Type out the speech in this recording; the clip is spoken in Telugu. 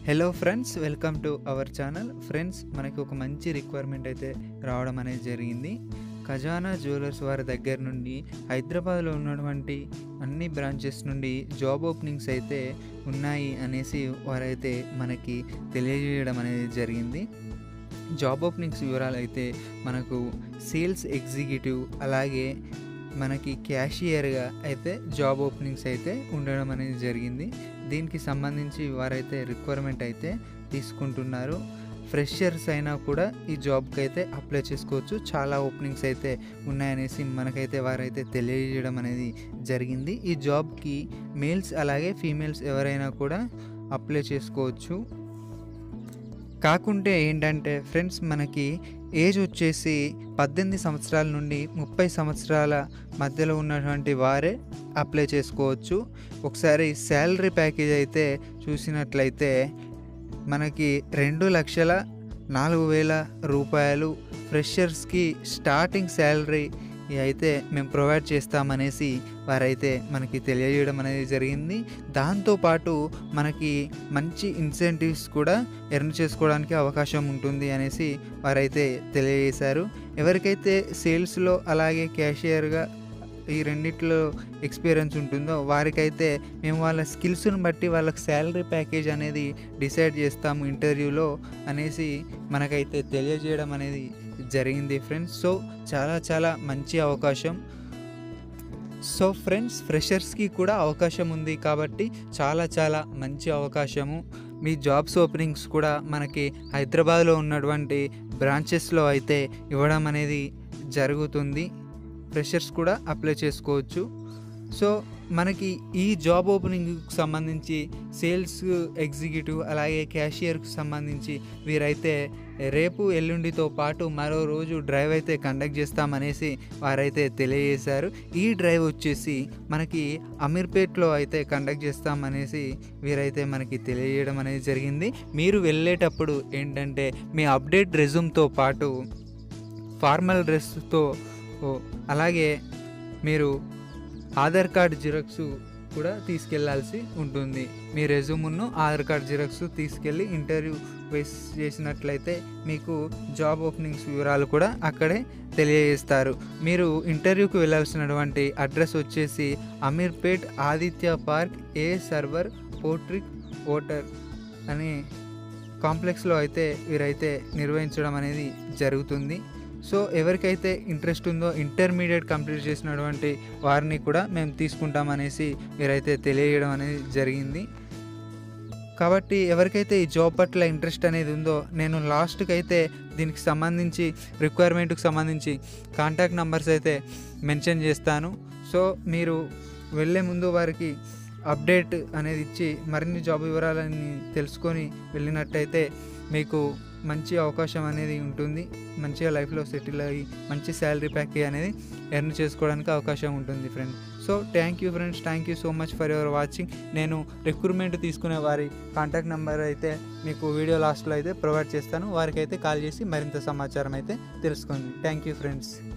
hello friends welcome to our channel friends మనకి ఒక మంచి రిక్వైర్మెంట్ అయితే రావడం అనేది జరిగింది ఖజానా జ్యువెలర్స్ వారి దగ్గర నుండి హైదరాబాద్లో ఉన్నటువంటి అన్ని బ్రాంచెస్ నుండి జాబ్ ఓపెనింగ్స్ అయితే ఉన్నాయి అనేసి వారైతే మనకి తెలియజేయడం అనేది జరిగింది జాబ్ ఓపెనింగ్స్ వివరాలు అయితే మనకు సేల్స్ ఎగ్జిక్యూటివ్ అలాగే మనకి క్యాషియర్గా అయితే జాబ్ ఓపెనింగ్స్ అయితే ఉండడం అనేది జరిగింది దీనికి సంబంధించి వారైతే రిక్వైర్మెంట్ అయితే తీసుకుంటున్నారు ఫ్రెషర్స్ అయినా కూడా ఈ జాబ్కి అయితే అప్లై చేసుకోవచ్చు చాలా ఓపెనింగ్స్ అయితే ఉన్నాయనేసి మనకైతే వారైతే తెలియజేయడం అనేది జరిగింది ఈ జాబ్కి మేల్స్ అలాగే ఫీమేల్స్ ఎవరైనా కూడా అప్లై చేసుకోవచ్చు కాకుంటే ఏంటంటే ఫ్రెండ్స్ మనకి ఏజ్ వచ్చేసి పద్దెనిమిది సంవత్సరాల నుండి ముప్పై సంవత్సరాల మధ్యలో ఉన్నటువంటి వారే అప్లై చేసుకోవచ్చు ఒకసారి శాలరీ ప్యాకేజ్ అయితే చూసినట్లయితే మనకి రెండు లక్షల నాలుగు వేల రూపాయలు ఫ్రెషర్స్కి స్టార్టింగ్ శాలరీ అయితే మేము ప్రొవైడ్ చేస్తామనేసి వారైతే మనకి తెలియజేయడం అనేది జరిగింది దాంతోపాటు మనకి మంచి ఇన్సెంటివ్స్ కూడా ఎర్న్ చేసుకోవడానికి అవకాశం ఉంటుంది అనేసి వారైతే తెలియజేశారు ఎవరికైతే సేల్స్లో అలాగే క్యాషియర్గా ఈ రెండిట్లో ఎక్స్పీరియన్స్ ఉంటుందో వారికైతే మేము వాళ్ళ స్కిల్స్ని బట్టి వాళ్ళకి శాలరీ ప్యాకేజ్ అనేది డిసైడ్ చేస్తాము ఇంటర్వ్యూలో అనేసి మనకైతే తెలియజేయడం అనేది జరిగింది ఫ్రెండ్స్ సో చాలా చాలా మంచి అవకాశం సో ఫ్రెండ్స్ ఫ్రెషర్స్కి కూడా అవకాశం ఉంది కాబట్టి చాలా చాలా మంచి అవకాశము మీ జాబ్స్ ఓపెనింగ్స్ కూడా మనకి హైదరాబాద్లో ఉన్నటువంటి బ్రాంచెస్లో అయితే ఇవ్వడం అనేది జరుగుతుంది ఫ్రెషర్స్ కూడా అప్లై చేసుకోవచ్చు సో మనకి ఈ జాబ్ ఓపెనింగ్కి సంబంధించి సేల్స్ ఎగ్జిక్యూటివ్ అలాగే క్యాషియర్కి సంబంధించి వీరైతే రేపు ఎల్లుండితో పాటు మరో రోజు డ్రైవ్ అయితే కండక్ట్ చేస్తామనేసి వారైతే తెలియజేశారు ఈ డ్రైవ్ వచ్చేసి మనకి అమీర్పేట్లో అయితే కండక్ట్ చేస్తామనేసి వీరైతే మనకి తెలియజేయడం అనేది జరిగింది మీరు వెళ్ళేటప్పుడు ఏంటంటే మీ అప్డేట్ రెజ్యూమ్తో పాటు ఫార్మల్ డ్రెస్తో అలాగే మీరు ఆధార్ కార్డ్ జిరాక్స్ కూడా తీసుకెళ్లాల్సి ఉంటుంది మీ రెజ్యూమ్ను ఆధార్ కార్డ్ జిరాక్స్ తీసుకెళ్ళి ఇంటర్వ్యూ ఫేస్ చేసినట్లయితే మీకు జాబ్ ఓపెనింగ్స్ వివరాలు కూడా అక్కడే తెలియజేస్తారు మీరు ఇంటర్వ్యూకి వెళ్ళాల్సినటువంటి అడ్రస్ వచ్చేసి Ameerpet Aditya Park a Sarovar Portico hotel అనే కాంప్లెక్స్లో అయితే వీరైతే నిర్వహించడం అనేది జరుగుతుంది సో ఎవరికైతే ఇంట్రెస్ట్ ఉందో ఇంటర్మీడియట్ కంప్లీట్ చేసినటువంటి వారిని కూడా మేము తీసుకుంటామనేసి మీరైతే తెలియజేయడం అనేది జరిగింది కాబట్టి ఎవరికైతే ఈ జాబ్ పట్ల ఇంట్రెస్ట్ అనేది ఉందో నేను లాస్ట్కి అయితే దీనికి సంబంధించి రిక్వైర్మెంట్కి సంబంధించి కాంటాక్ట్ నెంబర్స్ అయితే మెన్షన్ చేస్తాను సో మీరు వెళ్ళే ముందు వారికి అప్డేట్ అనేది ఇచ్చి మరిన్ని జాబ్ వివరాలని తెలుసుకొని వెళ్ళినట్టయితే మీకు మంచి అవకాశం అనేది ఉంటుంది మంచిగా లైఫ్లో సెటిల్ అయ్యి మంచి శాలరీ ప్యాకేజ్ అనేది ఎర్న్ చేసుకోవడానికి అవకాశం ఉంటుంది friend so thank you friends thank you so much for your watching నేను రిక్రూట్మెంట్ తీసుకునే వారి కాంటాక్ట్ నెంబర్ అయితే మీకు వీడియో లాస్ట్లో అయితే ప్రొవైడ్ చేస్తాను వారికి అయితే కాల్ చేసి మరింత సమాచారం అయితే తెలుసుకోండి థ్యాంక్ యూ ఫ్రెండ్స్